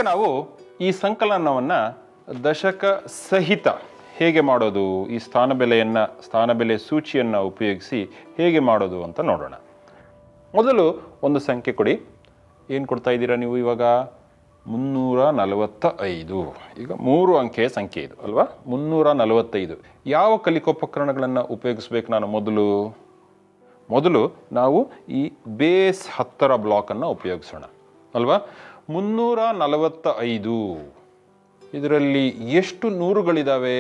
ನಾವು ಈ ಸಂಕಲನವನ್ನು ದಶಕ ಸಹಿತ ಹೇಗೆ ಮಾಡೋದು ಈ ಸ್ಥಾನ ಬೆಲೆಯನ್ನು ಸ್ಥಾನ ಬೆಲೆ ಸೂಚಿಯನ್ನು ಉಪಯೋಗಿಸಿ ಹೇಗೆ ಮಾಡೋದು ಅಂತ ನೋಡೋಣ ಮೊದಲು ಒಂದು ಸಂಖ್ಯೆ ಕೊಡಿ ಏನು ಕೊಡ್ತಾ ಇದ್ದೀರಾ ನೀವು ಇವಾಗ ಮುನ್ನೂರ ನಲವತ್ತ ಐದು ಈಗ ಮೂರು ಅಂಕೆಯ ಸಂಖ್ಯೆ ಇದು ಅಲ್ವಾ ಮುನ್ನೂರ ನಲವತ್ತೈದು ಯಾವ ಕಲಿಕೋಪಕರಣಗಳನ್ನು ಉಪಯೋಗಿಸ್ಬೇಕು ನಾನು ಮೊದಲು ಮೊದಲು ನಾವು ಈ ಬೇಸ್ ಹತ್ತರ ಬ್ಲಾಕನ್ನು ಉಪಯೋಗಿಸೋಣ ಅಲ್ವಾ ಮುನ್ನೂರ ನಲವತ್ತ ಐದು ಇದರಲ್ಲಿ ಎಷ್ಟು ನೂರುಗಳಿದ್ದಾವೆ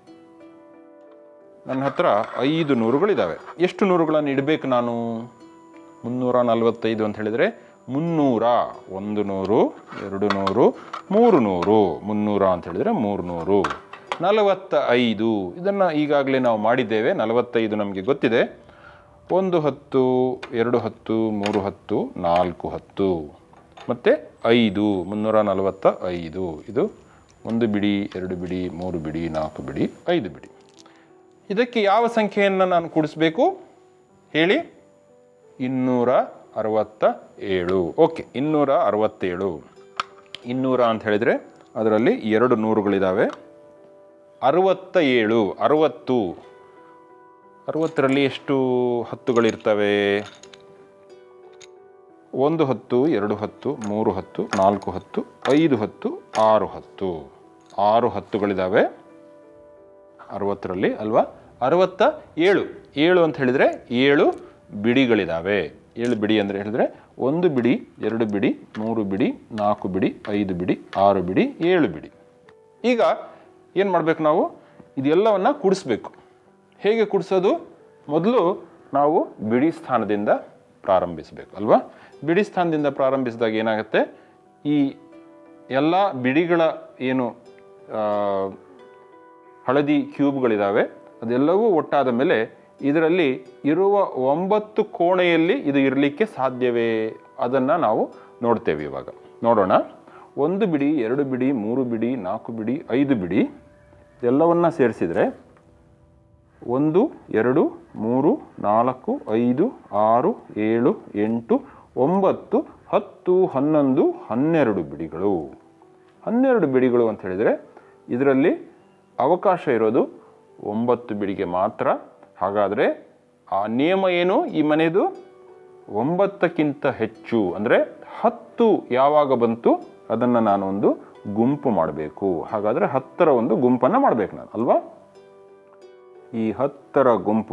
ನನ್ನ ಹತ್ರ ಐದು ನೂರುಗಳಿದ್ದಾವೆ ಎಷ್ಟು ನೂರುಗಳನ್ನು ಇಡಬೇಕು ನಾನು ಮುನ್ನೂರ ನಲವತ್ತೈದು ಅಂತ ಹೇಳಿದರೆ ಮುನ್ನೂರ ಒಂದು ನೂರು ಎರಡು ನೂರು ಮೂರು ನೂರು ಮುನ್ನೂರ ಅಂತ ಹೇಳಿದರೆ ಮೂರು ನೂರು ನಲವತ್ತ ಐದು ಇದನ್ನು ಈಗಾಗಲೇ ನಾವು ಮಾಡಿದ್ದೇವೆ ನಲವತ್ತೈದು ನಮಗೆ ಗೊತ್ತಿದೆ ಒಂದು ಹತ್ತು ಎರಡು ಹತ್ತು ಮೂರು ಹತ್ತು ನಾಲ್ಕು ಹತ್ತು ಮತ್ತು ಐದು ಮುನ್ನೂರ ನಲವತ್ತ ಐದು ಇದು ಒಂದು ಬಿಡಿ ಎರಡು ಬಿಡಿ ಮೂರು ಬಿಡಿ ನಾಲ್ಕು ಬಿಡಿ ಐದು ಬಿಡಿ ಇದಕ್ಕೆ ಯಾವ ಸಂಖ್ಯೆಯನ್ನು ನಾನು ಕೂಡಿಸ್ಬೇಕು ಹೇಳಿ ಇನ್ನೂರ ಅರವತ್ತ ಏಳು ಓಕೆ ಇನ್ನೂರ ಅರವತ್ತೇಳು ಇನ್ನೂರ ಅಂತ ಹೇಳಿದರೆ ಅದರಲ್ಲಿ ಎರಡು ನೂರುಗಳಿದ್ದಾವೆ ಅರವತ್ತ ಏಳು ಅರವತ್ತು ಅರವತ್ತರಲ್ಲಿ ಎಷ್ಟು ಹತ್ತುಗಳಿರ್ತವೆ ಒಂದು ಹತ್ತು ಎರಡು ಹತ್ತು ಮೂರು ಹತ್ತು ನಾಲ್ಕು ಹತ್ತು ಐದು ಹತ್ತು ಆರು ಹತ್ತು ಆರು ಹತ್ತುಗಳಿದ್ದಾವೆ ಅರವತ್ತರಲ್ಲಿ ಅಲ್ವಾ ಅರವತ್ತ ಏಳು ಏಳು ಅಂತ ಹೇಳಿದರೆ ಏಳು ಬಿಡಿಗಳಿದ್ದಾವೆ ಏಳು ಬಿಡಿ ಅಂದರೆ ಹೇಳಿದ್ರೆ ಒಂದು ಬಿಡಿ ಎರಡು ಬಿಡಿ ಮೂರು ಬಿಡಿ ನಾಲ್ಕು ಬಿಡಿ ಐದು ಬಿಡಿ ಆರು ಬಿಡಿ ಏಳು ಬಿಡಿ ಈಗ ಏನು ಮಾಡಬೇಕು ನಾವು ಇದೆಲ್ಲವನ್ನ ಕೂಡಿಸ್ಬೇಕು ಹೇಗೆ ಕೂಡಿಸೋದು ಮೊದಲು ನಾವು ಬಿಡಿ ಸ್ಥಾನದಿಂದ ಪ್ರಾರಂಭಿಸಬೇಕು ಅಲ್ವಾ ಬಿಡಿ ಸ್ಥಾನದಿಂದ ಪ್ರಾರಂಭಿಸಿದಾಗ ಏನಾಗುತ್ತೆ ಈ ಎಲ್ಲ ಬಿಡಿಗಳ ಏನು ಆ, ಹಳದಿ ಕ್ಯೂಬ್ಗಳಿದ್ದಾವೆ ಅದೆಲ್ಲವೂ ಒಟ್ಟಾದ ಮೇಲೆ ಇದರಲ್ಲಿ ಇರುವ ಒಂಬತ್ತು ಕೋಣೆಯಲ್ಲಿ ಇದು ಇರಲಿಕ್ಕೆ ಸಾಧ್ಯವೇ ಅದನ್ನು ನಾವು ನೋಡ್ತೇವೆ ಇವಾಗ ನೋಡೋಣ ಒಂದು ಬಿಡಿ ಎರಡು ಬಿಡಿ ಮೂರು ಬಿಡಿ ನಾಲ್ಕು ಬಿಡಿ ಐದು ಬಿಡಿ ಇದೆಲ್ಲವನ್ನ ಸೇರಿಸಿದರೆ ಒಂದು ಎರಡು ಮೂರು ನಾಲ್ಕು ಐದು ಆರು ಏಳು ಎಂಟು ಒಂಬತ್ತು ಹತ್ತು ಹನ್ನೊಂದು ಹನ್ನೆರಡು ಬಿಡಿಗಳು ಹನ್ನೆರಡು ಬಿಡಿಗಳು ಅಂತ ಹೇಳಿದರೆ ಇದರಲ್ಲಿ ಅವಕಾಶ ಇರೋದು ಒಂಬತ್ತು ಬಿಡಿಗೆ ಮಾತ್ರ ಹಾಗಾದರೆ ಆ ನಿಯಮ ಏನು ಈ ಮನೆಯದು ಒಂಬತ್ತಕ್ಕಿಂತ ಹೆಚ್ಚು ಅಂದರೆ ಹತ್ತು ಯಾವಾಗ ಬಂತು ಅದನ್ನು ನಾನು ಒಂದು ಗುಂಪು ಮಾಡಬೇಕು ಹಾಗಾದರೆ ಹತ್ತರ ಒಂದು ಗುಂಪನ್ನು ಮಾಡಬೇಕು ನಾನು ಅಲ್ವಾ ಈ ಹತ್ತರ ಗುಂಪು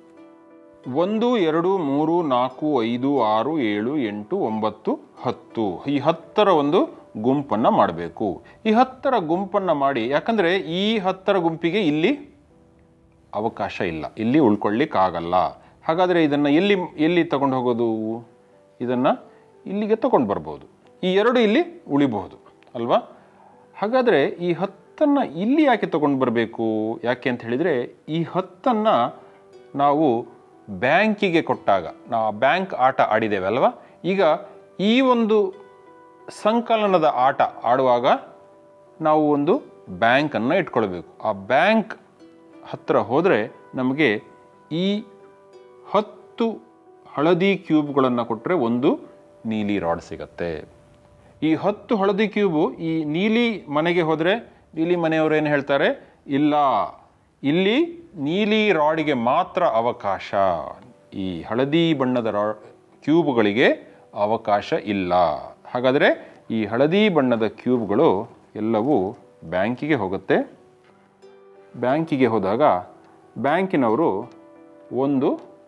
ಒಂದು ಎರಡು ಮೂರು ನಾಲ್ಕು ಐದು ಆರು ಏಳು ಎಂಟು ಒಂಬತ್ತು ಹತ್ತು ಈ ಹತ್ತರ ಒಂದು ಗುಂಪನ್ನು ಮಾಡಬೇಕು ಈ ಹತ್ತರ ಗುಂಪನ್ನು ಮಾಡಿ ಯಾಕಂದರೆ ಈ ಹತ್ತರ ಗುಂಪಿಗೆ ಇಲ್ಲಿ ಅವಕಾಶ ಇಲ್ಲ ಇಲ್ಲಿ ಉಳ್ಕೊಳ್ಳಿಕ್ಕಾಗಲ್ಲ ಹಾಗಾದರೆ ಇದನ್ನು ಎಲ್ಲಿ ಎಲ್ಲಿ ತಗೊಂಡು ಹೋಗೋದು ಇದನ್ನು ಇಲ್ಲಿಗೆ ತಗೊಂಡು ಬರ್ಬೋದು ಈ ಎರಡು ಇಲ್ಲಿ ಉಳಿಬಹುದು ಅಲ್ವಾ ಹಾಗಾದರೆ ಈ ಹತ್ತನ್ನು ಇಲ್ಲಿ ಯಾಕೆ ತಗೊಂಡು ಬರಬೇಕು ಯಾಕೆ ಅಂತ ಹೇಳಿದರೆ ಈ ಹತ್ತನ್ನು ನಾವು ಬ್ಯಾಂಕಿಗೆ ಕೊಟ್ಟಾಗ ನಾವು ಬ್ಯಾಂಕ್ ಆಟ ಆಡಿದ್ದೇವೆ ಅಲ್ವಾ ಈಗ ಈ ಒಂದು ಸಂಕಲನದ ಆಟ ಆಡುವಾಗ ನಾವು ಒಂದು ಬ್ಯಾಂಕನ್ನು ಇಟ್ಕೊಳ್ಬೇಕು ಆ ಬ್ಯಾಂಕ್ ಹತ್ತಿರ ಹೋದರೆ ನಮಗೆ ಈ ಹತ್ತು ಹಳದಿ ಕ್ಯೂಬ್ಗಳನ್ನು ಕೊಟ್ಟರೆ ಒಂದು ನೀಲಿ ರಾಡ್ ಸಿಗತ್ತೆ ಈ ಹತ್ತು ಹಳದಿ ಕ್ಯೂಬು ಈ ನೀಲಿ ಮನೆಗೆ ಹೋದರೆ ನೀಲಿ ಮನೆಯವರು ಏನು ಹೇಳ್ತಾರೆ ಇಲ್ಲ ಇಲ್ಲಿ ನೀಲಿ ರಾಡಿಗೆ ಮಾತ್ರ ಅವಕಾಶ ಈ ಹಳದಿ ಬಣ್ಣದ ರಾ ಕ್ಯೂಬ್ಗಳಿಗೆ ಅವಕಾಶ ಇಲ್ಲ ಹಾಗಾದರೆ ಈ ಹಳದಿ ಬಣ್ಣದ ಕ್ಯೂಬ್ಗಳು ಎಲ್ಲವೂ ಬ್ಯಾಂಕಿಗೆ ಹೋಗುತ್ತೆ ಬ್ಯಾಂಕಿಗೆ ಹೋದಾಗ ಬ್ಯಾಂಕಿನವರು ಒಂದು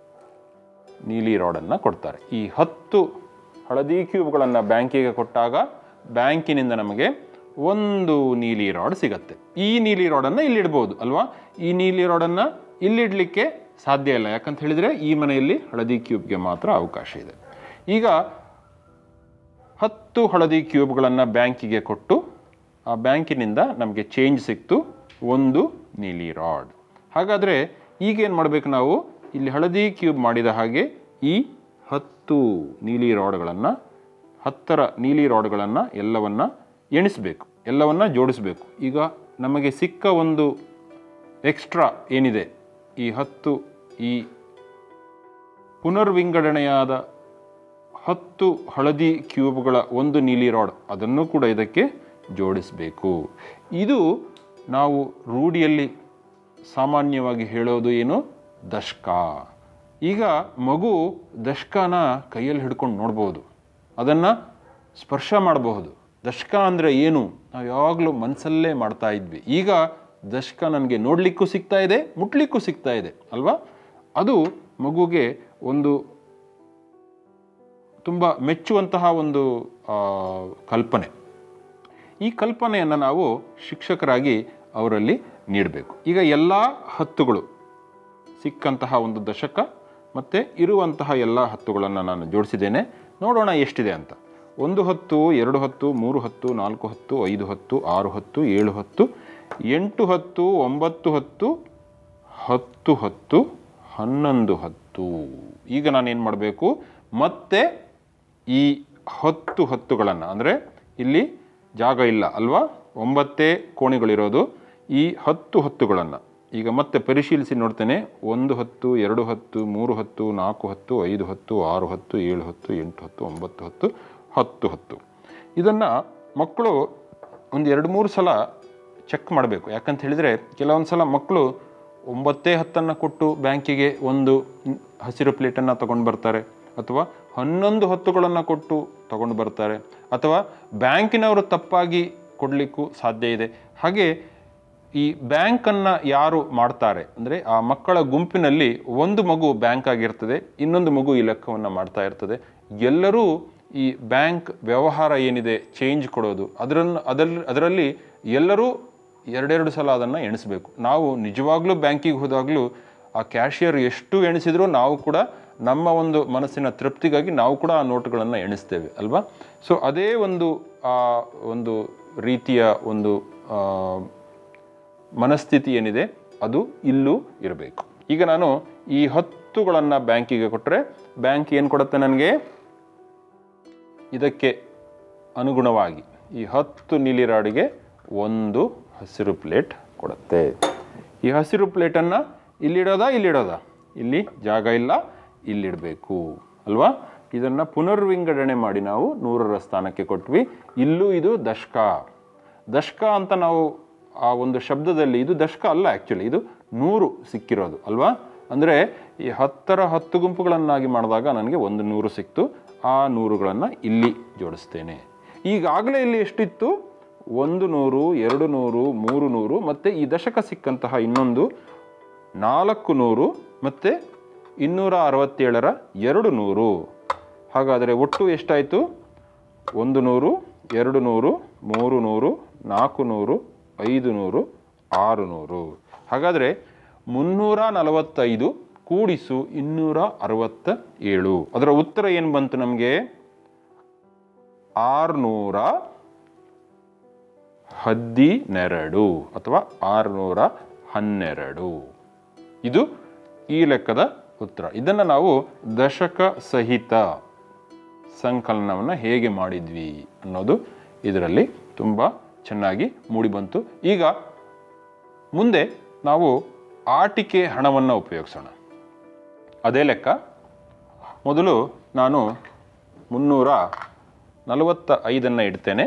ನೀಲಿ ರಾಡನ್ನು ಕೊಡ್ತಾರೆ ಈ ಹತ್ತು ಹಳದಿ ಕ್ಯೂಬ್ಗಳನ್ನು ಬ್ಯಾಂಕಿಗೆ ಕೊಟ್ಟಾಗ ಬ್ಯಾಂಕಿನಿಂದ ನಮಗೆ ಒಂದು ನೀಲಿ ರಾಡ್ ಸಿಗತ್ತೆ ಈ ನೀಲಿ ರಾಡನ್ನು ಇಲ್ಲಿಡ್ಬೋದು ಅಲ್ವಾ ಈ ನೀಲಿ ರಾಡನ್ನು ಇಲ್ಲಿಡಲಿಕ್ಕೆ ಸಾಧ್ಯ ಇಲ್ಲ ಯಾಕಂತ ಹೇಳಿದರೆ ಈ ಮನೆಯಲ್ಲಿ ಹಳದಿ ಕ್ಯೂಬ್ಗೆ ಮಾತ್ರ ಅವಕಾಶ ಇದೆ ಈಗ ಹತ್ತು ಹಳದಿ ಕ್ಯೂಬ್ಗಳನ್ನು ಬ್ಯಾಂಕಿಗೆ ಕೊಟ್ಟು ಆ ಬ್ಯಾಂಕಿನಿಂದ ನಮಗೆ ಚೇಂಜ್ ಸಿಕ್ತು ಒಂದು ನೀಲಿ ರಾಡ್ ಹಾಗಾದರೆ ಈಗೇನು ಮಾಡಬೇಕು ನಾವು ಇಲ್ಲಿ ಹಳದಿ ಕ್ಯೂಬ್ ಮಾಡಿದ ಹಾಗೆ ಈ ಹತ್ತು ನೀಲಿ ರಾಡ್ಗಳನ್ನು ಹತ್ತರ ನೀಲಿ ರಾಡ್ಗಳನ್ನು ಎಲ್ಲವನ್ನ ಎಣಿಸಬೇಕು ಎಲ್ಲವನ್ನ ಜೋಡಿಸಬೇಕು ಈಗ ನಮಗೆ ಸಿಕ್ಕ ಒಂದು ಎಕ್ಸ್ಟ್ರಾ ಏನಿದೆ ಈ ಹತ್ತು ಈ ಪುನರ್ವಿಂಗಡಣೆಯಾದ ಹತ್ತು ಹಳದಿ ಕ್ಯೂಬ್ಗಳ ಒಂದು ನೀಲಿ ರಾಡ್ ಅದನ್ನು ಕೂಡ ಇದಕ್ಕೆ ಜೋಡಿಸಬೇಕು ಇದು ನಾವು ರೂಢಿಯಲ್ಲಿ ಸಾಮಾನ್ಯವಾಗಿ ಹೇಳೋದು ಏನು ದಶಕ ಈಗ ಮಗು ದಶಕನ ಕೈಯಲ್ಲಿ ಹಿಡ್ಕೊಂಡು ನೋಡ್ಬೋದು ಅದನ್ನು ಸ್ಪರ್ಶ ಮಾಡಬಹುದು ದಶಕ ಅಂದರೆ ಏನು ನಾವು ಯಾವಾಗಲೂ ಮನಸ್ಸಲ್ಲೇ ಮಾಡ್ತಾ ಇದ್ವಿ ಈಗ ದಶಕ ನನಗೆ ನೋಡಲಿಕ್ಕೂ ಸಿಗ್ತಾ ಇದೆ ಮುಟ್ಲಿಕ್ಕೂ ಸಿಗ್ತಾ ಇದೆ ಅಲ್ವಾ ಅದು ಮಗುಗೆ ಒಂದು ತುಂಬ ಮೆಚ್ಚುವಂತಹ ಒಂದು ಆ, ಕಲ್ಪನೆ ಈ ಕಲ್ಪನೆಯನ್ನು ನಾವು ಶಿಕ್ಷಕರಾಗಿ ಅವರಲ್ಲಿ ನೀಡಬೇಕು ಈಗ ಎಲ್ಲ ಹತ್ತುಗಳು ಸಿಕ್ಕಂತಹ ಒಂದು ದಶಕ ಮತ್ತು ಇರುವಂತಹ ಎಲ್ಲ ಹತ್ತುಗಳನ್ನು ನಾನು ಜೋಡಿಸಿದ್ದೇನೆ ನೋಡೋಣ ಎಷ್ಟಿದೆ ಅಂತ ಒಂದು ಹತ್ತು ಎರಡು ಹತ್ತು ಮೂರು ಹತ್ತು ನಾಲ್ಕು ಹತ್ತು ಐದು ಹತ್ತು ಆರು ಹತ್ತು ಏಳು ಹತ್ತು ಎಂಟು ಹತ್ತು ಒಂಬತ್ತು ಹತ್ತು ಹತ್ತು ಹತ್ತು ಹನ್ನೊಂದು ಹತ್ತು ಈಗ ನಾನೇನು ಮಾಡಬೇಕು ಮತ್ತೆ ಈ ಹತ್ತು ಹತ್ತುಗಳನ್ನು ಅಂದರೆ ಇಲ್ಲಿ ಜಾಗ ಇಲ್ಲ ಅಲ್ವಾ ಒಂಬತ್ತೇ ಕೋಣೆಗಳಿರೋದು ಈ ಹತ್ತು ಹತ್ತುಗಳನ್ನು ಈಗ ಮತ್ತೆ ಪರಿಶೀಲಿಸಿ ನೋಡ್ತೇನೆ ಒಂದು ಹತ್ತು ಎರಡು ಹತ್ತು ಮೂರು ಹತ್ತು ನಾಲ್ಕು ಹತ್ತು ಐದು ಹತ್ತು ಆರು ಹತ್ತು ಏಳು ಹತ್ತು ಎಂಟು ಹತ್ತು ಒಂಬತ್ತು ಹತ್ತು ಹತ್ತು ಹತ್ತು ಇದನ್ನು ಮಕ್ಕಳು ಒಂದು ಎರಡು ಮೂರು ಸಲ ಚೆಕ್ ಮಾಡಬೇಕು ಯಾಕಂತ ಹೇಳಿದರೆ ಕೆಲವೊಂದು ಸಲ ಮಕ್ಕಳು ಒಂಬತ್ತೇ ಹತ್ತನ್ನು ಕೊಟ್ಟು ಬ್ಯಾಂಕಿಗೆ ಒಂದು ಮ್, ಹಸಿರು ಪ್ಲೇಟನ್ನು ತಗೊಂಡು ಬರ್ತಾರೆ ಅಥವಾ ಹನ್ನೊಂದು ಹತ್ತುಗಳನ್ನು ಕೊಟ್ಟು ತಗೊಂಡು ಬರ್ತಾರೆ ಅಥವಾ ಬ್ಯಾಂಕಿನವರು ತಪ್ಪಾಗಿ ಕೊಡಲಿಕ್ಕೂ ಸಾಧ್ಯ ಇದೆ ಹಾಗೆ ಈ ಬ್ಯಾಂಕನ್ನು ಯಾರು ಮಾಡ್ತಾರೆ ಅಂದರೆ ಆ ಮಕ್ಕಳ ಗುಂಪಿನಲ್ಲಿ ಒಂದು ಮಗು ಬ್ಯಾಂಕ್ ಆಗಿರ್ತದೆ ಇನ್ನೊಂದು ಮಗು ಈ ಲೆಕ್ಕವನ್ನು ಮಾಡ್ತಾ ಇರ್ತದೆ ಎಲ್ಲರೂ ಈ ಬ್ಯಾಂಕ್ ವ್ಯವಹಾರ ಏನಿದೆ ಚೇಂಜ್ ಕೊಡೋದು ಅದರನ್ನು ಅದರಲ್ಲಿ ಅದರಲ್ಲಿ ಎಲ್ಲರೂ ಎರಡೆರಡು ಸಲ ಅದನ್ನು ಎಣಿಸಬೇಕು ನಾವು ನಿಜವಾಗ್ಲೂ ಬ್ಯಾಂಕಿಗೆ ಹೋದಾಗಲೂ ಆ ಕ್ಯಾಶಿಯರ್ ಎಷ್ಟು ಎಣಿಸಿದರೂ ನಾವು ಕೂಡ ನಮ್ಮ ಒಂದು ಮನಸ್ಸಿನ ತೃಪ್ತಿಗಾಗಿ ನಾವು ಕೂಡ ಆ ನೋಟುಗಳನ್ನು ಎಣಿಸ್ತೇವೆ ಅಲ್ವಾ ಸೊ ಅದೇ ಒಂದು ಆ ಒಂದು ರೀತಿಯ ಒಂದು ಆ, ಮನಸ್ಥಿತಿ ಏನಿದೆ ಅದು ಇಲ್ಲೂ ಇರಬೇಕು ಈಗ ನಾನು ಈ ಹತ್ತುಗಳನ್ನು ಬ್ಯಾಂಕಿಗೆ ಕೊಟ್ಟರೆ ಬ್ಯಾಂಕ್ ಏನು ಕೊಡುತ್ತೆ ನನಗೆ ಇದಕ್ಕೆ ಅನುಗುಣವಾಗಿ ಈ ಹತ್ತು ನೀಲಿ ರಾಡಿಗೆ ಒಂದು ಹಸಿರು ಪ್ಲೇಟ್ ಕೊಡುತ್ತೆ ಈ ಹಸಿರು ಪ್ಲೇಟನ್ನು ಇಲ್ಲಿಡೋದಾ ಇಲ್ಲಿಡೋದಾ ಇಲ್ಲಿ ಜಾಗ ಇಲ್ಲ ಇಲ್ಲಿಡಬೇಕು ಅಲ್ವಾ ಇದನ್ನು ಪುನರ್ವಿಂಗಡಣೆ ಮಾಡಿ ನಾವು ನೂರರ ಸ್ಥಾನಕ್ಕೆ ಕೊಟ್ವಿ ಇಲ್ಲೂ ಇದು ದಶಕ ದಶಕ ಅಂತ ನಾವು ಆ ಒಂದು ಶಬ್ದದಲ್ಲಿ ಇದು ದಶಕ ಅಲ್ಲ ಆ್ಯಕ್ಚುಲಿ ಇದು ನೂರು ಸಿಕ್ಕಿರೋದು ಅಲ್ವಾ ಅಂದರೆ ಈ ಹತ್ತರ ಹತ್ತು ಗುಂಪುಗಳನ್ನಾಗಿ ಮಾಡಿದಾಗ ನನಗೆ ಒಂದು ನೂರು ಸಿಕ್ತು ಆ ನೂರುಗಳನ್ನು ಇಲ್ಲಿ ಜೋಡಿಸ್ತೇನೆ ಈಗಾಗಲೇ ಇಲ್ಲಿ ಎಷ್ಟಿತ್ತು ಒಂದು ನೂರು ಎರಡು ನೂರು ಮೂರು ನೂರು ಮತ್ತು ಈ ದಶಕ ಸಿಕ್ಕಂತಹ ಇನ್ನೊಂದು ನಾಲ್ಕು ನೂರು ಮತ್ತು ಇನ್ನೂರ ಅರವತ್ತೇಳರ ಎರಡು ನೂರು ಹಾಗಾದರೆ ಒಟ್ಟು ಎಷ್ಟಾಯಿತು ಒಂದು ನೂರು ಎರಡು ನೂರು ಮೂರು ನೂರು ನಾಲ್ಕು ನೂರು ಐದು ನೂರು ಆರು ನೂರು ಹಾಗಾದರೆ ಮುನ್ನೂರ ನಲವತ್ತೈದು ಕೂಡಿಸು ಇನ್ನೂರ ಅರವತ್ತ ಏಳು ಅದರ ಉತ್ತರ ಏನು ಬಂತು ನಮಗೆ ಆರುನೂರ ಹದಿನೆರಡು ಅಥವಾ ಆರುನೂರ ಹನ್ನೆರಡು ಇದು ಈ ಲೆಕ್ಕದ ಉತ್ತರ ಇದನ್ನು ನಾವು ದಶಕ ಸಹಿತ ಸಂಕಲನವನ್ನು ಹೇಗೆ ಮಾಡಿದ್ವಿ ಅನ್ನೋದು ಇದರಲ್ಲಿ ತುಂಬ ಚೆನ್ನಾಗಿ ಮೂಡಿಬಂತು ಈಗ ಮುಂದೆ ನಾವು ಆಟಿಕೆ ಹಣವನ್ನು ಉಪಯೋಗಿಸೋಣ ಅದೇ ಲೆಕ್ಕ ಮೊದಲು ನಾನು ಮುನ್ನೂರ ನಲವತ್ತ ಐದನ್ನು ಇಡ್ತೇನೆ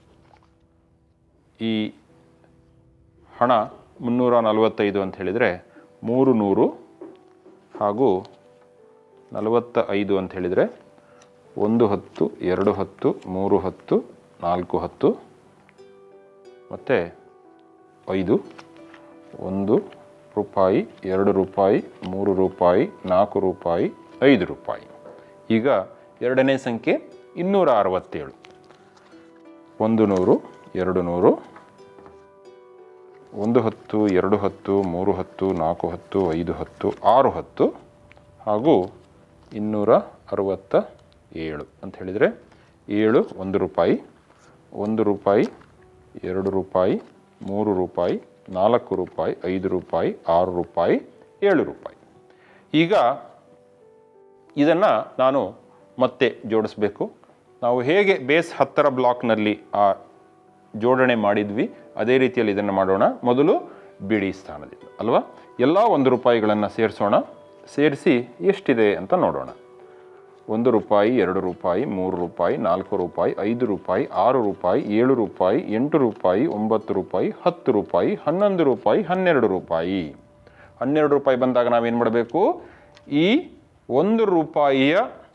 ಈ ಹಣ ಮುನ್ನೂರ ನಲವತ್ತೈದು ಅಂತ ಹೇಳಿದರೆ ಮೂರು ನೂರು ಹಾಗೂ ನಲವತ್ತ ಐದು ಅಂತ ಹೇಳಿದರೆ ಒಂದು ಹತ್ತು ಎರಡು ಹತ್ತು ಮೂರು ಹತ್ತು ನಾಲ್ಕು ಹತ್ತು ಮತ್ತು ಐದು ಒಂದು ರೂಪಾಯಿ ಎರಡು ರೂಪಾಯಿ ಮೂರು ರೂಪಾಯಿ ನಾಲ್ಕು ರೂಪಾಯಿ ಐದು ರೂಪಾಯಿ ಈಗ ಎರಡನೇ ಸಂಖ್ಯೆ ಇನ್ನೂರ ಅರವತ್ತೇಳು ಒಂದು ನೂರು ಎರಡು ನೂರು ಒಂದು ಹತ್ತು ಎರಡು ಹತ್ತು ಮೂರು ಹತ್ತು ನಾಲ್ಕು ಹತ್ತು ಐದು ಹತ್ತು ಆರು ಹತ್ತು ಹಾಗೂ ಇನ್ನೂರ ಅರವತ್ತ ಏಳು ಅಂತ ಹೇಳಿದರೆ ಏಳು ಒಂದು ರೂಪಾಯಿ ಒಂದು ರೂಪಾಯಿ ಎರಡು ರೂಪಾಯಿ ಮೂರು ರೂಪಾಯಿ ನಾಲ್ಕು ರೂಪಾಯಿ ಐದು ರೂಪಾಯಿ ಆರು ರೂಪಾಯಿ ಏಳು ರೂಪಾಯಿ ಈಗ ಇದನ್ನು ನಾನು ಮತ್ತೆ ಜೋಡಿಸ್ಬೇಕು ನಾವು ಹೇಗೆ ಬೇಸ್ ಹತ್ತರ ಬ್ಲಾಕ್ನಲ್ಲಿ ಆ ಜೋಡಣೆ ಮಾಡಿದ್ವಿ ಅದೇ ರೀತಿಯಲ್ಲಿ ಇದನ್ನು ಮಾಡೋಣ ಮೊದಲು ಬಿಡಿ ಸ್ಥಾನದಿಂದ ಅಲ್ವಾ ಎಲ್ಲ ಒಂದು ರೂಪಾಯಿಗಳನ್ನು ಸೇರಿಸೋಣ ಸೇರಿಸಿ ಎಷ್ಟಿದೆ ಅಂತ ನೋಡೋಣ ಒಂದು ರೂಪಾಯಿ ಎರಡು ರೂಪಾಯಿ ಮೂರು ರೂಪಾಯಿ ನಾಲ್ಕು ರೂಪಾಯಿ ಐದು ರೂಪಾಯಿ ಆರು ರೂಪಾಯಿ ಏಳು ರೂಪಾಯಿ ಎಂಟು ರೂಪಾಯಿ ಒಂಬತ್ತು ರೂಪಾಯಿ ಹತ್ತು ರೂಪಾಯಿ ಹನ್ನೊಂದು ರೂಪಾಯಿ ಹನ್ನೆರಡು ರೂಪಾಯಿ ಹನ್ನೆರಡು ರೂಪಾಯಿ ಬಂದಾಗ ನಾವೇನು ಮಾಡಬೇಕು ಈ ಒಂದು ರೂಪಾಯಿಯ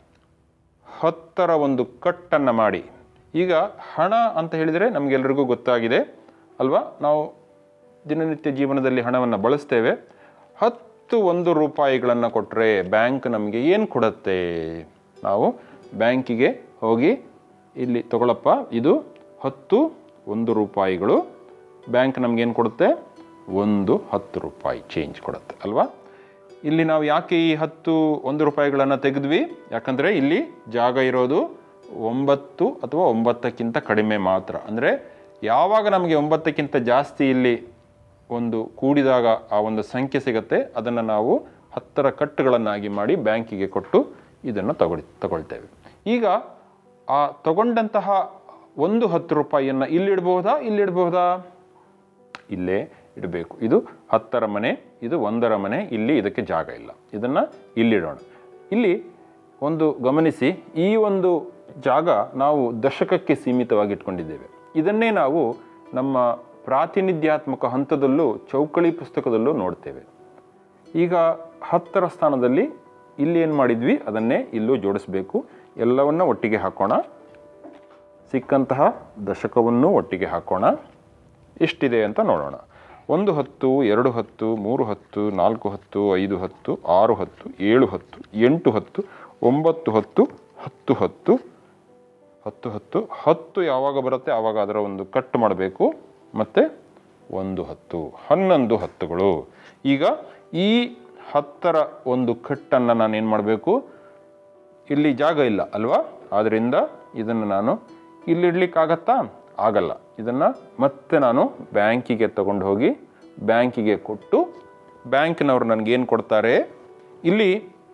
ಹತ್ತರ ಒಂದು ಕಟ್ಟನ್ನು ಮಾಡಿ ಈಗ ಹಣ ಅಂತ ಹೇಳಿದರೆ ನಮಗೆಲ್ಲರಿಗೂ ಗೊತ್ತಾಗಿದೆ ಅಲ್ವಾ ನಾವು ದಿನನಿತ್ಯ ಜೀವನದಲ್ಲಿ ಹಣವನ್ನು ಬಳಸ್ತೇವೆ ಹತ್ತು ಒಂದು ರೂಪಾಯಿಗಳನ್ನು ಕೊಟ್ಟರೆ ಬ್ಯಾಂಕ್ ನಮಗೆ ಏನು ಕೊಡುತ್ತೆ ನಾವು ಬ್ಯಾಂಕಿಗೆ ಹೋಗಿ ಇಲ್ಲಿ ತಗೊಳಪ್ಪ ಇದು ಹತ್ತು ಒಂದು ರೂಪಾಯಿಗಳು ಬ್ಯಾಂಕ್ ನಮಗೇನು ಕೊಡುತ್ತೆ ಒಂದು ಹತ್ತು ರೂಪಾಯಿ ಚೇಂಜ್ ಕೊಡುತ್ತೆ ಅಲ್ವಾ ಇಲ್ಲಿ ನಾವು ಯಾಕೆ ಈ ಹತ್ತು ಒಂದು ರೂಪಾಯಿಗಳನ್ನು ತೆಗೆದ್ವಿ ಯಾಕಂದರೆ ಇಲ್ಲಿ ಜಾಗ ಇರೋದು ಒಂಬತ್ತು ಅಥವಾ ಒಂಬತ್ತಕ್ಕಿಂತ ಕಡಿಮೆ ಮಾತ್ರ ಅಂದರೆ ಯಾವಾಗ ನಮಗೆ ಒಂಬತ್ತಕ್ಕಿಂತ ಜಾಸ್ತಿ ಇಲ್ಲಿ ಒಂದು ಕೂಡಿದಾಗ ಆ ಒಂದು ಸಂಖ್ಯೆ ಸಿಗುತ್ತೆ ಅದನ್ನು ನಾವು ಹತ್ತರ ಕಟ್ಟುಗಳನ್ನಾಗಿ ಮಾಡಿ ಬ್ಯಾಂಕಿಗೆ ಕೊಟ್ಟು ಇದನ್ನು ತಗೊಳ್ ತಗೊಳ್ತೇವೆ ಈಗ ಆ ತಗೊಂಡಂತಹ ಒಂದು ಹತ್ತು ರೂಪಾಯಿಯನ್ನು ಇಲ್ಲಿಡ್ಬಹುದಾ ಇಲ್ಲಿಡ್ಬಹುದಾ ಇಲ್ಲೇ ಇಡಬೇಕು ಇದು ಹತ್ತರ ಮನೆ ಇದು ಒಂದರ ಮನೆ ಇಲ್ಲಿ ಇದಕ್ಕೆ ಜಾಗ ಇಲ್ಲ ಇದನ್ನು ಇಲ್ಲಿಡೋಣ ಇಲ್ಲಿ ಒಂದು ಗಮನಿಸಿ ಈ ಒಂದು ಜಾಗ ನಾವು ದಶಕಕ್ಕೆ ಸೀಮಿತವಾಗಿ ಇಟ್ಕೊಂಡಿದ್ದೇವೆ ಇದನ್ನೇ ನಾವು ನಮ್ಮ ಪ್ರಾತಿನಿಧ್ಯಾತ್ಮಕ ಹಂತದಲ್ಲೂ ಚೌಕಳಿ ಪುಸ್ತಕದಲ್ಲೂ ನೋಡ್ತೇವೆ ಈಗ ಹತ್ತರ ಸ್ಥಾನದಲ್ಲಿ ಇಲ್ಲಿ ಏನು ಮಾಡಿದ್ವಿ ಅದನ್ನೇ ಇಲ್ಲೂ ಜೋಡಿಸ್ಬೇಕು ಎಲ್ಲವನ್ನ ಒಟ್ಟಿಗೆ ಹಾಕೋಣ ಸಿಕ್ಕಂತಹ ದಶಕವನ್ನು ಒಟ್ಟಿಗೆ ಹಾಕೋಣ ಎಷ್ಟಿದೆ ಅಂತ ನೋಡೋಣ ಒಂದು ಹತ್ತು ಎರಡು ಹತ್ತು ಮೂರು ಹತ್ತು ನಾಲ್ಕು ಹತ್ತು ಐದು ಹತ್ತು ಆರು ಹತ್ತು ಏಳು ಹತ್ತು ಎಂಟು ಹತ್ತು ಒಂಬತ್ತು ಹತ್ತು ಹತ್ತು ಹತ್ತು ಹತ್ತು ಹತ್ತು ಹತ್ತು ಯಾವಾಗ ಬರುತ್ತೆ ಆವಾಗ ಅದರ ಒಂದು ಕಟ್ ಮಾಡಬೇಕು ಮತ್ತು ಒಂದು ಹತ್ತು ಹನ್ನೊಂದು ಹತ್ತುಗಳು ಈಗ ಈ ಹತ್ತರ ಒಂದು ಕಟ್ಟನ್ನು ನಾನು ಏನು ಮಾಡಬೇಕು ಇಲ್ಲಿ ಜಾಗ ಇಲ್ಲ ಅಲ್ವಾ ಆದ್ದರಿಂದ ಇದನ್ನು ನಾನು ಇಲ್ಲಿಡ್ಲಿಕ್ಕಾಗತ್ತಾ ಆಗಲ್ಲ ಇದನ್ನು ಮತ್ತೆ ನಾನು ಬ್ಯಾಂಕಿಗೆ ತಗೊಂಡು ಹೋಗಿ ಬ್ಯಾಂಕಿಗೆ ಕೊಟ್ಟು ಬ್ಯಾಂಕ್ನವರು ನನಗೇನು ಕೊಡ್ತಾರೆ ಇಲ್ಲಿ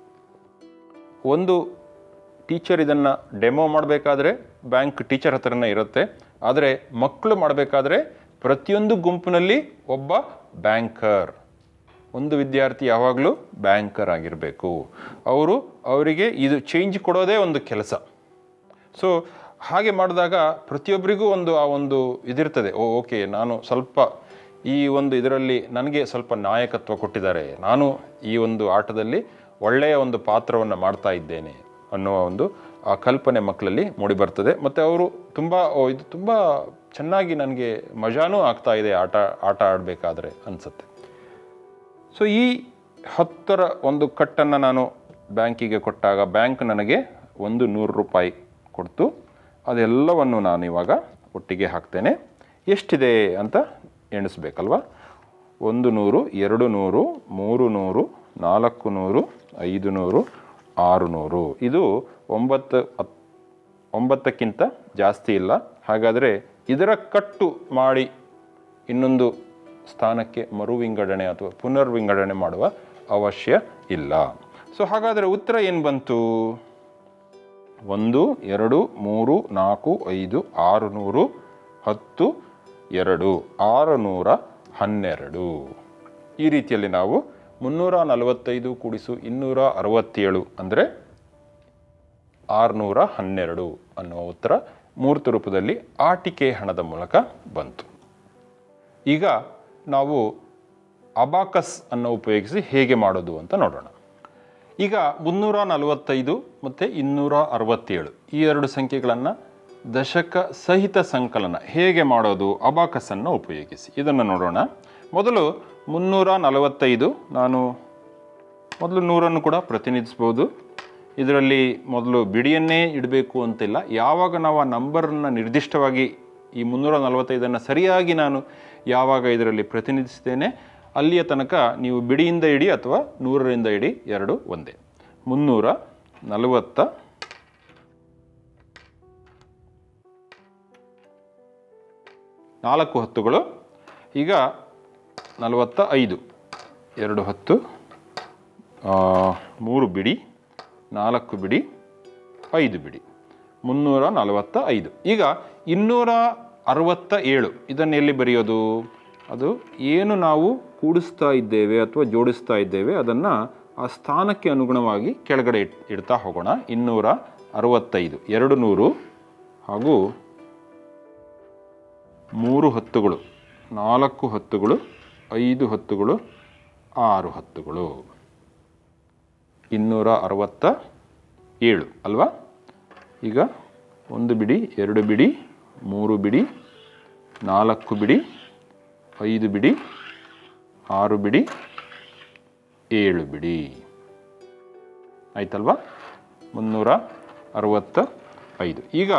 ಒಂದು ಟೀಚರ್ ಇದನ್ನು ಡೆಮೋ ಮಾಡಬೇಕಾದ್ರೆ ಬ್ಯಾಂಕ್ ಟೀಚರ್ ಹತ್ರನೇ ಇರುತ್ತೆ ಆದರೆ ಮಕ್ಕಳು ಮಾಡಬೇಕಾದ್ರೆ ಪ್ರತಿಯೊಂದು ಗುಂಪಿನಲ್ಲಿ ಒಬ್ಬ ಬ್ಯಾಂಕರ್ ಒಂದು ವಿದ್ಯಾರ್ಥಿ ಯಾವಾಗಲೂ ಬ್ಯಾಂಕರ್ ಆಗಿರಬೇಕು ಅವರು ಅವರಿಗೆ ಇದು ಚೇಂಜ್ ಕೊಡೋದೇ ಒಂದು ಕೆಲಸ ಸೊ ಹಾಗೆ ಮಾಡಿದಾಗ ಪ್ರತಿಯೊಬ್ಬರಿಗೂ ಒಂದು ಆ ಒಂದು ಇದಿರ್ತದೆ ಓ ಓಕೆ ನಾನು ಸ್ವಲ್ಪ ಈ ಒಂದು ಇದರಲ್ಲಿ ನನಗೆ ಸ್ವಲ್ಪ ನಾಯಕತ್ವ ಕೊಟ್ಟಿದ್ದಾರೆ ನಾನು ಈ ಒಂದು ಆಟದಲ್ಲಿ ಒಳ್ಳೆಯ ಒಂದು ಪಾತ್ರವನ್ನು ಮಾಡ್ತಾ ಇದ್ದೇನೆ ಅನ್ನುವ ಒಂದು ಆ ಕಲ್ಪನೆ ಮಕ್ಕಳಲ್ಲಿ ಮೂಡಿಬರ್ತದೆ ಮತ್ತು ಅವರು ತುಂಬ ಓ ಇದು ತುಂಬ ಚೆನ್ನಾಗಿ ನನಗೆ ಮಜಾನೂ ಆಗ್ತಾ ಇದೆ ಆಟ ಆಟ ಆಡಬೇಕಾದ್ರೆ ಅನಿಸುತ್ತೆ ಸೊ ಈ ಹತ್ತರ ಒಂದು ಕಟ್ಟನ್ನು ನಾನು ಬ್ಯಾಂಕಿಗೆ ಕೊಟ್ಟಾಗ ಬ್ಯಾಂಕ್ ನನಗೆ ಒಂದು ನೂರು ರೂಪಾಯಿ ಕೊಡ್ತು ಅದೆಲ್ಲವನ್ನು ನಾನು ಇವಾಗ ಒಟ್ಟಿಗೆ ಹಾಕ್ತೇನೆ ಎಷ್ಟಿದೆ ಅಂತ ಎಣಿಸ್ಬೇಕಲ್ವ ಒಂದು ನೂರು ಎರಡು ನೂರು ಮೂರು ನೂರು ನಾಲ್ಕು ನೂರು ಐದು ನೂರು ಆರು ನೂರು ಇದು ಒಂಬತ್ತು ಹತ್ ಒಂಬತ್ತಕ್ಕಿಂತ ಜಾಸ್ತಿ ಇಲ್ಲ ಹಾಗಾದರೆ ಇದರ ಕಟ್ಟು ಮಾಡಿ ಇನ್ನೊಂದು ಸ್ಥಾನಕ್ಕೆ ಮರು ವಿಂಗಡಣೆ ಅಥವಾ ಪುನರ್ ವಿಂಗಡಣೆ ಮಾಡುವ ಅವಶ್ಯ ಇಲ್ಲ ಸೊ ಹಾಗಾದರೆ ಉತ್ತರ ಏನು ಬಂತು ಒಂದು ಎರಡು ಮೂರು ನಾಲ್ಕು ಐದು ಆರು ನೂರು ಹತ್ತು ಎರಡು ಆರು ನೂರ ಹನ್ನೆರಡು ಈ ರೀತಿಯಲ್ಲಿ ನಾವು ಮುನ್ನೂರ ನಲವತ್ತೈದು ಕೂಡಿಸು ಇನ್ನೂರ ಅರವತ್ತೇಳು ಅಂದರೆ ಆರುನೂರ ಹನ್ನೆರಡು ಅನ್ನುವ ಉತ್ತರ ಮೂರ್ತ ರೂಪದಲ್ಲಿ ಆಟಿಕೆ ಹಣದ ಮೂಲಕ ಬಂತು ಈಗ ನಾವು ಅಬಾಕಸ್ ಅನ್ನು ಉಪಯೋಗಿಸಿ ಹೇಗೆ ಮಾಡೋದು ಅಂತ ನೋಡೋಣ ಈಗ ಮುನ್ನೂರ ನಲವತ್ತೈದು ಮತ್ತು ಇನ್ನೂರ ಅರವತ್ತೇಳು ಈ ಎರಡು ಸಂಖ್ಯೆಗಳನ್ನು ದಶಕ ಸಹಿತ ಸಂಕಲನ ಹೇಗೆ ಮಾಡೋದು ಅಬಾಕಸನ್ನು ಉಪಯೋಗಿಸಿ ಇದನ್ನು ನೋಡೋಣ ಮೊದಲು ಮುನ್ನೂರ ನಲವತ್ತೈದು ನಾನು ಮೊದಲು ನೂರನ್ನು ಕೂಡ ಪ್ರತಿನಿಧಿಸ್ಬೋದು ಇದರಲ್ಲಿ ಮೊದಲು ಬಿಡಿಯನ್ನೇ ಇಡಬೇಕು ಅಂತಿಲ್ಲ ಯಾವಾಗ ನಾವು ಆ ನಂಬರನ್ನು ನಿರ್ದಿಷ್ಟವಾಗಿ ಈ ಮುನ್ನೂರ ನಲವತ್ತೈದನ್ನು ಸರಿಯಾಗಿ ನಾನು ಯಾವಾಗ ಇದರಲ್ಲಿ ಪ್ರತಿನಿಧಿಸ್ತೇನೆ ಅಲ್ಲಿಯ ತನಕ ನೀವು ಬಿಡಿಯಿಂದ ಇಡಿ ಅಥವಾ ನೂರರಿಂದ ಇಡಿ ಎರಡು ಒಂದೇ ಮುನ್ನೂರ ನಲವತ್ತ ನಾಲ್ಕು ಹತ್ತುಗಳು ಈಗ ನಲವತ್ತ ಐದು ಎರಡು ಹತ್ತು ಆ, ಮೂರು ಬಿಡಿ ನಾಲ್ಕು ಬಿಡಿ ಐದು ಬಿಡಿ ಮುನ್ನೂರ ನಲವತ್ತ ಐದು ಈಗ ಇನ್ನೂರ ಅರವತ್ತ ಏಳು ಇದನ್ನು ಎಲ್ಲಿ ಬರೆಯೋದು ಅದು ಏನು ನಾವು ಕೂಡಿಸ್ತಾ ಇದ್ದೇವೆ ಅಥವಾ ಜೋಡಿಸ್ತಾ ಇದ್ದೇವೆ ಅದನ್ನು ಆ ಸ್ಥಾನಕ್ಕೆ ಅನುಗುಣವಾಗಿ ಕೆಳಗಡೆ ಇಟ್ ಇಡ್ತಾ ಹೋಗೋಣ ಇನ್ನೂರ ಅರವತ್ತೈದು ಎರಡು ನೂರು ಹಾಗೂ ಮೂರು ಹತ್ತುಗಳು ನಾಲ್ಕು ಹತ್ತುಗಳು ಐದು ಹತ್ತುಗಳು ಆರು ಹತ್ತುಗಳು ಇನ್ನೂರ ಅರವತ್ತ ಏಳು ಅಲ್ವಾ ಈಗ ಒಂದು ಬಿಡಿ ಎರಡು ಬಿಡಿ ಮೂರು ಬಿಡಿ ನಾಲ್ಕು ಬಿಡಿ ಐದು ಬಿಡಿ ಆರು ಬಿಡಿ ಏಳು ಬಿಡಿ ಆಯ್ತಲ್ವಾ ಮುನ್ನೂರ ಅರವತ್ತ ಐದು ಈಗ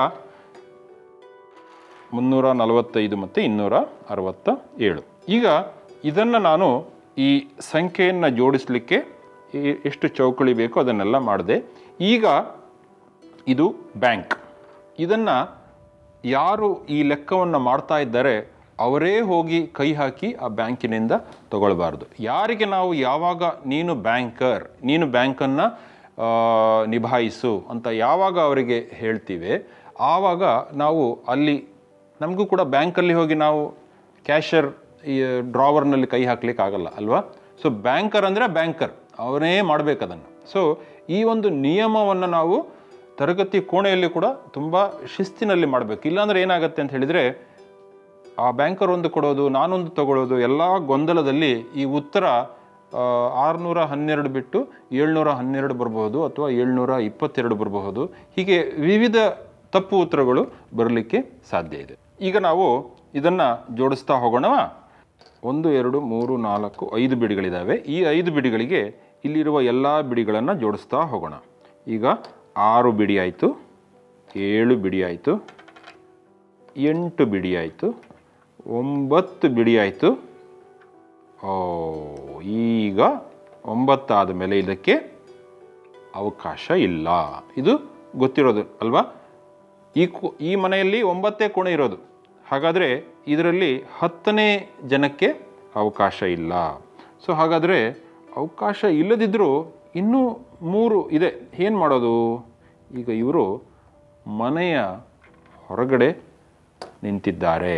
ಮುನ್ನೂರ ನಲವತ್ತೈದು ಮತ್ತು ಇನ್ನೂರ ಅರವತ್ತ ಏಳು ಈಗ ಇದನ್ನು ನಾನು ಈ ಸಂಖ್ಯೆಯನ್ನು ಜೋಡಿಸಲಿಕ್ಕೆ ಎ- ಎಷ್ಟು ಚೌಕಳಿ ಬೇಕೋ ಅದನ್ನೆಲ್ಲ ಮಾಡಿದೆ ಈಗ ಇದು ಬ್ಯಾಂಕ್ ಇದನ್ನು ಯಾರು ಈ ಲೆಕ್ಕವನ್ನು ಮಾಡ್ತಾ ಇದ್ದಾರೆ ಅವರೇ ಹೋಗಿ ಕೈ ಹಾಕಿ ಆ ಬ್ಯಾಂಕಿನಿಂದ ತಗೊಳ್ಬಾರ್ದು ಯಾರಿಗೆ ನಾವು ಯಾವಾಗ ನೀನು ಬ್ಯಾಂಕರ್ ನೀನು ಬ್ಯಾಂಕನ್ನು ನಿಭಾಯಿಸು ಅಂತ ಯಾವಾಗ ಅವರಿಗೆ ಹೇಳ್ತೀವಿ ಆವಾಗ ನಾವು ಅಲ್ಲಿ ನಮಗೂ ಕೂಡ ಬ್ಯಾಂಕಲ್ಲಿ ಹೋಗಿ ನಾವು ಕ್ಯಾಶರ್ ಈ ಡ್ರಾವರ್ನಲ್ಲಿ ಕೈ ಹಾಕ್ಲಿಕ್ಕೆ ಆಗಲ್ಲ ಅಲ್ವಾ ಸೊ ಬ್ಯಾಂಕರ್ ಅಂದರೆ ಬ್ಯಾಂಕರ್ ಅವನೇ ಮಾಡಬೇಕು ಅದನ್ನು ಸೊ ಈ ಒಂದು ನಿಯಮವನ್ನು ನಾವು ತರಗತಿ ಕೋಣೆಯಲ್ಲಿ ಕೂಡ ತುಂಬ ಶಿಸ್ತಿನಲ್ಲಿ ಮಾಡಬೇಕು ಇಲ್ಲಾಂದ್ರೆ ಏನಾಗುತ್ತೆ ಅಂತ ಹೇಳಿದರೆ ಆ ಬ್ಯಾಂಕರ್ ಒಂದು ಕೊಡೋದು ನಾನೊಂದು ತಗೊಳ್ಳೋದು ಎಲ್ಲ ಗೊಂದಲದಲ್ಲಿ ಈ ಉತ್ತರ ಆರುನೂರ ಹನ್ನೆರಡು ಬಿಟ್ಟು ಏಳ್ನೂರ ಹನ್ನೆರಡು ಬರಬಹುದು ಅಥವಾ ಏಳ್ನೂರ ಇಪ್ಪತ್ತೆರಡು ಬರಬಹುದು ಹೀಗೆ ವಿವಿಧ ತಪ್ಪು ಉತ್ತರಗಳು ಬರಲಿಕ್ಕೆ ಸಾಧ್ಯ ಇದೆ ಈಗ ನಾವು ಇದನ್ನು ಜೋಡಿಸ್ತಾ ಹೋಗೋಣವಾ ಒಂದು ಎರಡು ಮೂರು ನಾಲ್ಕು ಐದು ಬಿಡಿಗಳಿದ್ದಾವೆ ಈ ಐದು ಬಿಡಿಗಳಿಗೆ ಇಲ್ಲಿರುವ ಎಲ್ಲ ಬಿಡಿಗಳನ್ನು ಜೋಡಿಸ್ತಾ ಹೋಗೋಣ ಈಗ ಆರು ಬಿಡಿ ಆಯಿತು ಏಳು ಬಿಡಿ ಆಯಿತು ಎಂಟು ಬಿಡಿ ಆಯಿತು ಒಂಬತ್ತು ಬಿಡಿ ಆಯಿತು ಓ ಈಗ ಒಂಬತ್ತಾದ ಮೇಲೆ ಇದಕ್ಕೆ ಅವಕಾಶ ಇಲ್ಲ ಇದು ಗೊತ್ತಿರೋದು ಅಲ್ವಾ ಈ ಕು ಈ ಮನೆಯಲ್ಲಿ ಒಂಬತ್ತೇ ಕೋಣೆ ಇರೋದು ಹಾಗಾದರೆ ಇದರಲ್ಲಿ ಹತ್ತನೇ ಜನಕ್ಕೆ ಅವಕಾಶ ಇಲ್ಲ ಸೊ ಹಾಗಾದರೆ ಅವಕಾಶ ಇಲ್ಲದಿದ್ದರೂ ಇನ್ನೂ ಮೂರು ಇದೆ ಏನು ಮಾಡೋದು ಈಗ ಇವರು ಮನೆಯ ಹೊರಗಡೆ ನಿಂತಿದ್ದಾರೆ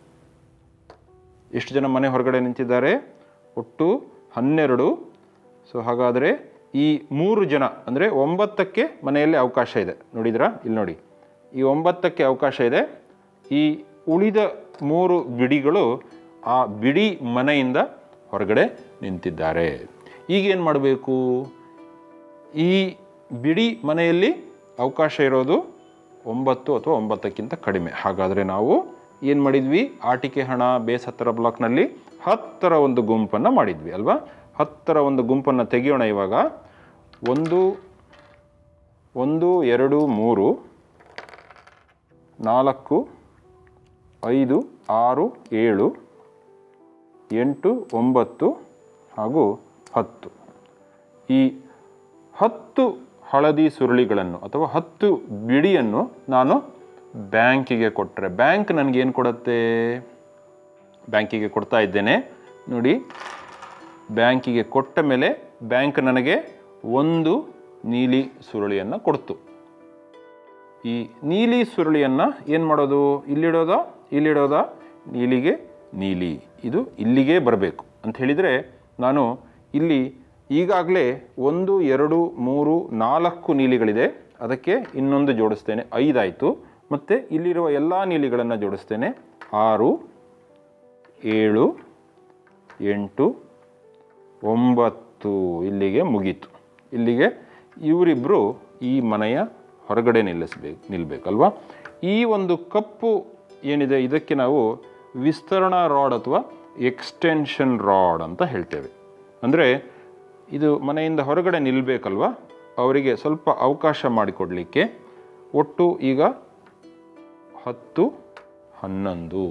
ಎಷ್ಟು ಜನ ಮನೆ ಹೊರಗಡೆ ನಿಂತಿದ್ದಾರೆ ಒಟ್ಟು ಹನ್ನೆರಡು ಸೊ ಹಾಗಾದರೆ ಈ ಮೂರು ಜನ ಅಂದರೆ ಒಂಬತ್ತಕ್ಕೆ ಮನೆಯಲ್ಲಿ ಅವಕಾಶ ಇದೆ ನೋಡಿದ್ರಾ ಇಲ್ಲಿ ನೋಡಿ ಈ ಒಂಬತ್ತಕ್ಕೆ ಅವಕಾಶ ಇದೆ ಈ ಉಳಿದ ಮೂರು ಬಿಡಿಗಳು ಆ ಬಿಡಿ ಮನೆಯಿಂದ ಹೊರಗಡೆ ನಿಂತಿದ್ದಾರೆ ಈಗೇನು ಮಾಡಬೇಕು ಈ ಬಿಡಿ ಮನೆಯಲ್ಲಿ ಅವಕಾಶ ಇರೋದು ಒಂಬತ್ತು ಅಥವಾ ಒಂಬತ್ತಕ್ಕಿಂತ ಕಡಿಮೆ ಹಾಗಾದರೆ ನಾವು ಏನು ಮಾಡಿದ್ವಿ ಆಟಿಕೆ ಹಣ ಬೇಸ್ ಹತ್ತರ ಬ್ಲಾಕ್ನಲ್ಲಿ ಹತ್ತರ ಒಂದು ಗುಂಪನ್ನು ಮಾಡಿದ್ವಿ ಅಲ್ವಾ ಹತ್ತರ ಒಂದು ಗುಂಪನ್ನು ತೆಗೆಯೋಣ ಇವಾಗ ಒಂದು ಒಂದು ಎರಡು ಮೂರು ನಾಲ್ಕು ಐದು ಆರು ಏಳು ಎಂಟು ಒಂಬತ್ತು ಹಾಗೂ ಹತ್ತು ಈ ಹತ್ತು ಹಳದಿ ಸುರುಳಿಗಳನ್ನು ಅಥವಾ ಹತ್ತು ಬಿಡಿಯನ್ನು ನಾನು ಬ್ಯಾಂಕಿಗೆ ಕೊಟ್ಟರೆ ಬ್ಯಾಂಕ್ ನನಗೇನು ಕೊಡುತ್ತೆ ಬ್ಯಾಂಕಿಗೆ ಕೊಡ್ತಾ ಇದ್ದೇನೆ ನೋಡಿ ಬ್ಯಾಂಕಿಗೆ ಕೊಟ್ಟ ಮೇಲೆ ಬ್ಯಾಂಕ್ ನನಗೆ ಒಂದು ನೀಲಿ ಸುರುಳಿಯನ್ನು ಕೊಡ್ತು ಈ ನೀಲಿ ಸುರುಳಿಯನ್ನು ಏನು ಮಾಡೋದು ಇಲ್ಲಿಡೋದಾ ಇಲ್ಲಿಡೋದಾ ನೀಲಿಗೆ ನೀಲಿ ಇದು ಇಲ್ಲಿಗೆ ಬರಬೇಕು ಅಂತ ಹೇಳಿದರೆ ನಾನು ಇಲ್ಲಿ ಈಗಾಗಲೇ ಒಂದು ಎರಡು ಮೂರು ನಾಲ್ಕು ನೀಲಿಗಳಿದೆ ಅದಕ್ಕೆ ಇನ್ನೊಂದು ಜೋಡಿಸ್ತೇನೆ ಐದಾಯಿತು ಮತ್ತು ಇಲ್ಲಿರುವ ಎಲ್ಲ ನೀಲಿಗಳನ್ನು ಜೋಡಿಸ್ತೇನೆ ಆರು ಏಳು ಎಂಟು ಒಂಬತ್ತು ಇಲ್ಲಿಗೆ ಮುಗೀತು ಇಲ್ಲಿಗೆ ಇವರಿಬ್ಬರು ಈ ಮನೆಯ ಹೊರಗಡೆ ನಿಲ್ಲಿಸ್ಬೇಕು ನಿಲ್ಲಬೇಕಲ್ವಾ ಈ ಒಂದು ಕಪ್ಪು ಏನಿದೆ ಇದಕ್ಕೆ ನಾವು ವಿಸ್ತರಣಾ ರಾಡ್ ಅಥವಾ ಎಕ್ಸ್ಟೆನ್ಷನ್ ರಾಡ್ ಅಂತ ಹೇಳ್ತೇವೆ ಅಂದರೆ ಇದು ಮನೆಯಿಂದ ಹೊರಗಡೆ ನಿಲ್ಲಬೇಕಲ್ವಾ ಅವರಿಗೆ ಸ್ವಲ್ಪ ಅವಕಾಶ ಮಾಡಿಕೊಡಲಿಕ್ಕೆ ಒಟ್ಟು ಈಗ ಹತ್ತು ಹನ್ನೊಂದು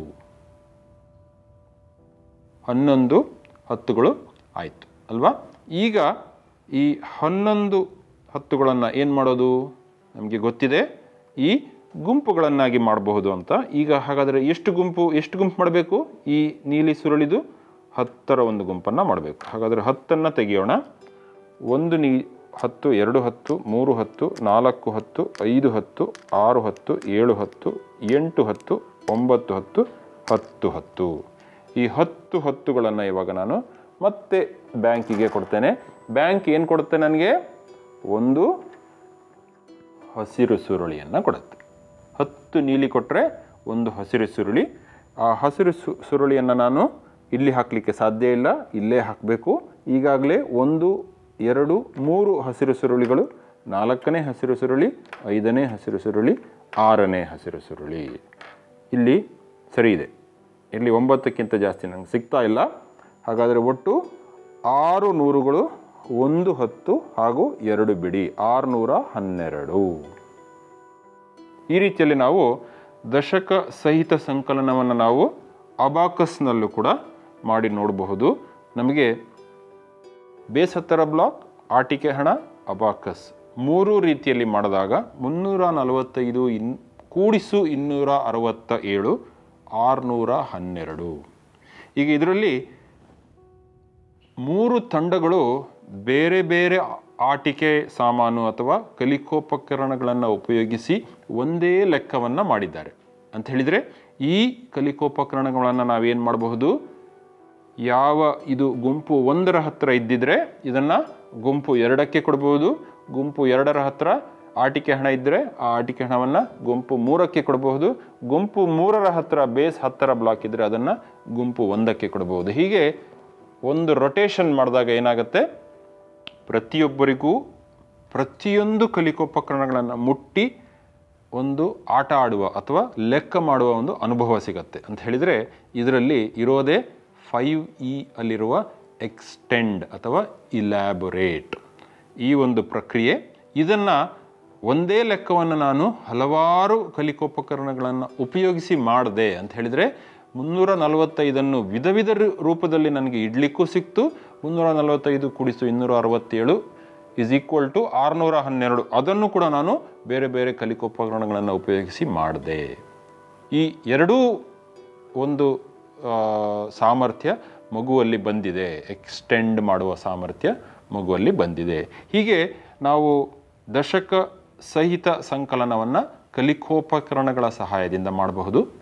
ಹನ್ನೊಂದು ಹತ್ತುಗಳು ಆಯಿತು ಅಲ್ವಾ ಈಗ ಈ ಹನ್ನೊಂದು ಹತ್ತುಗಳನ್ನು ಏನು ಮಾಡೋದು ನಮಗೆ ಗೊತ್ತಿದೆ ಈ ಗುಂಪುಗಳನ್ನಾಗಿ ಮಾಡಬಹುದು ಅಂತ ಈಗ ಹಾಗಾದರೆ ಎಷ್ಟು ಗುಂಪು ಎಷ್ಟು ಗುಂಪು ಮಾಡಬೇಕು ಈ ನೀಲಿ ಸುರುಳಿದು ಹತ್ತರ ಒಂದು ಗುಂಪನ್ನು ಮಾಡಬೇಕು ಹಾಗಾದರೆ ಹತ್ತನ್ನು ತೆಗೆಯೋಣ ಒಂದು ನೀ ಹತ್ತು ಎರಡು ಹತ್ತು ಮೂರು ಹತ್ತು ನಾಲ್ಕು ಹತ್ತು ಐದು ಹತ್ತು ಆರು ಹತ್ತು ಏಳು ಹತ್ತು ಎಂಟು ಹತ್ತು ಒಂಬತ್ತು ಹತ್ತು ಹತ್ತು ಹತ್ತು ಈ ಹತ್ತು ಹತ್ತುಗಳನ್ನು ಇವಾಗ ನಾನು ಮತ್ತೆ ಬ್ಯಾಂಕಿಗೆ ಕೊಡ್ತೇನೆ ಬ್ಯಾಂಕ್ ಏನು ಕೊಡುತ್ತೆ ನನಗೆ ಒಂದು ಹಸಿರು ಸುರುಳಿಯನ್ನು ಕೊಡುತ್ತೆ ಹತ್ತು ನೀಲಿ ಕೊಟ್ಟರೆ ಒಂದು ಹಸಿರು ಸುರುಳಿ ಆ ಹಸಿರು ಸು ಸುರುಳಿಯನ್ನು ನಾನು ಇಲ್ಲಿ ಹಾಕಲಿಕ್ಕೆ ಸಾಧ್ಯ ಇಲ್ಲ ಇಲ್ಲೇ ಹಾಕಬೇಕು ಈಗಾಗಲೇ ಒಂದು ಎರಡು ಮೂರು ಹಸಿರು ಸುರುಳಿಗಳು ನಾಲ್ಕನೇ ಹಸಿರು ಸುರುಳಿ ಐದನೇ ಹಸಿರು ಸುರುಳಿ ಆರನೇ ಹಸಿರು ಸುರುಳಿ ಇಲ್ಲಿ ಸರಿ ಇದೆ ಇಲ್ಲಿ ಒಂಬತ್ತಕ್ಕಿಂತ ಜಾಸ್ತಿ ನಂಗೆ ಸಿಗ್ತಾ ಇಲ್ಲ ಹಾಗಾದರೆ ಒಟ್ಟು ಆರು ನೂರುಗಳು ಒಂದು ಹತ್ತು ಹಾಗೂ ಎರಡು ಬಿಡಿ ಆರುನೂರ ಹನ್ನೆರಡು ಈ ರೀತಿಯಲ್ಲಿ ನಾವು ದಶಕ ಸಹಿತ ಸಂಕಲನವನ್ನು ನಾವು ಅಬಾಕಸ್ನಲ್ಲೂ ಕೂಡ ಮಾಡಿ ನೋಡಬಹುದು ನಮಗೆ ಬೇಸತ್ತರ ಬ್ಲಾಕ್ ಆಟಿಕೆ ಹಣ ಅಬಾಕಸ್ ಮೂರು ರೀತಿಯಲ್ಲಿ ಮಾಡಿದಾಗ ಮುನ್ನೂರ ನಲವತ್ತೈದು ಇನ್ ಕೂಡಿಸು ಇನ್ನೂರ ಅರವತ್ತ ಏಳು ಆರುನೂರ ಹನ್ನೆರಡು ಈಗ ಇದರಲ್ಲಿ ಮೂರು ತಂಡಗಳು ಬೇರೆ ಬೇರೆ ಆಟಿಕೆ ಸಾಮಾನು ಅಥವಾ ಕಲಿಕೋಪಕರಣಗಳನ್ನು ಉಪಯೋಗಿಸಿ ಒಂದೇ ಲೆಕ್ಕವನ್ನು ಮಾಡಿದ್ದಾರೆ ಅಂತ ಹೇಳಿದರೆ ಈ ಕಲಿಕೋಪಕರಣಗಳನ್ನು ನಾವೇನು ಮಾಡಬಹುದು ಯಾವ ಇದು ಗುಂಪು ಒಂದರ ಹತ್ತಿರ ಇದ್ದಿದ್ರೆ ಇದನ್ನು ಗುಂಪು ಎರಡಕ್ಕೆ ಕೊಡ್ಬೋದು ಗುಂಪು ಎರಡರ ಹತ್ತಿರ ಆಟಿಕೆ ಹಣ ಇದ್ದರೆ ಆ ಆಟಿಕೆ ಹಣವನ್ನು ಗುಂಪು ಮೂರಕ್ಕೆ ಕೊಡಬಹುದು ಗುಂಪು ಮೂರರ ಹತ್ತಿರ ಬೇಸ್ ಹತ್ತರ ಬ್ಲಾಕ್ ಇದ್ದರೆ ಅದನ್ನು ಗುಂಪು ಒಂದಕ್ಕೆ ಕೊಡಬಹುದು ಹೀಗೆ ಒಂದು ರೊಟೇಷನ್ ಮಾಡಿದಾಗ ಏನಾಗುತ್ತೆ ಪ್ರತಿಯೊಬ್ಬರಿಗೂ ಪ್ರತಿಯೊಂದು ಕಲಿಕೋಪಕರಣಗಳನ್ನು ಮುಟ್ಟಿ ಒಂದು ಆಟ ಆಡುವ ಅಥವಾ ಲೆಕ್ಕ ಮಾಡುವ ಒಂದು ಅನುಭವ ಸಿಗತ್ತೆ ಅಂತ ಹೇಳಿದರೆ ಇದರಲ್ಲಿ ಇರೋದೇ ಫೈವ್ ಇ ಅಲ್ಲಿರುವ ಎಕ್ಸ್ಟೆಂಡ್ ಅಥವಾ ಇಲ್ಯಾಬೊರೇಟ್ ಈ ಒಂದು ಪ್ರಕ್ರಿಯೆ ಇದನ್ನು ಒಂದೇ ಲೆಕ್ಕವನ್ನು ನಾನು ಹಲವಾರು ಕಲಿಕೋಪಕರಣಗಳನ್ನು ಉಪಯೋಗಿಸಿ ಮಾಡಿದೆ ಅಂತ ಹೇಳಿದರೆ ಮುನ್ನೂರ ನಲವತ್ತೈದನ್ನು ವಿಧ ವಿಧ ರೂ- ರೂಪದಲ್ಲಿ ನನಗೆ ಇಡ್ಲಿಕ್ಕೂ ಸಿಕ್ತು ಮುನ್ನೂರ ನಲವತ್ತೈದು ಕೂಡಿಸು ಇನ್ನೂರ ಅರವತ್ತೇಳು ಇಸ್ ಈಕ್ವಲ್ ಟು ಆರುನೂರ ಹನ್ನೆರಡು ಅದನ್ನು ಕೂಡ ನಾನು ಬೇರೆ ಬೇರೆ ಕಲಿಕೋಪಕರಣಗಳನ್ನು ಉಪಯೋಗಿಸಿ ಮಾಡಿದೆ ಈ ಎರಡೂ ಒಂದು ಆ, ಸಾಮರ್ಥ್ಯ ಮಗುವಲ್ಲಿ ಬಂದಿದೆ ಎಕ್ಸ್ಟೆಂಡ್ ಮಾಡುವ ಸಾಮರ್ಥ್ಯ ಮಗುವಲ್ಲಿ ಬಂದಿದೆ ಹೀಗೆ ನಾವು ದಶಕ ಸಹಿತ ಸಂಕಲನವನ್ನು ಕಲಿಕೋಪಕರಣಗಳ ಸಹಾಯದಿಂದ ಮಾಡಬಹುದು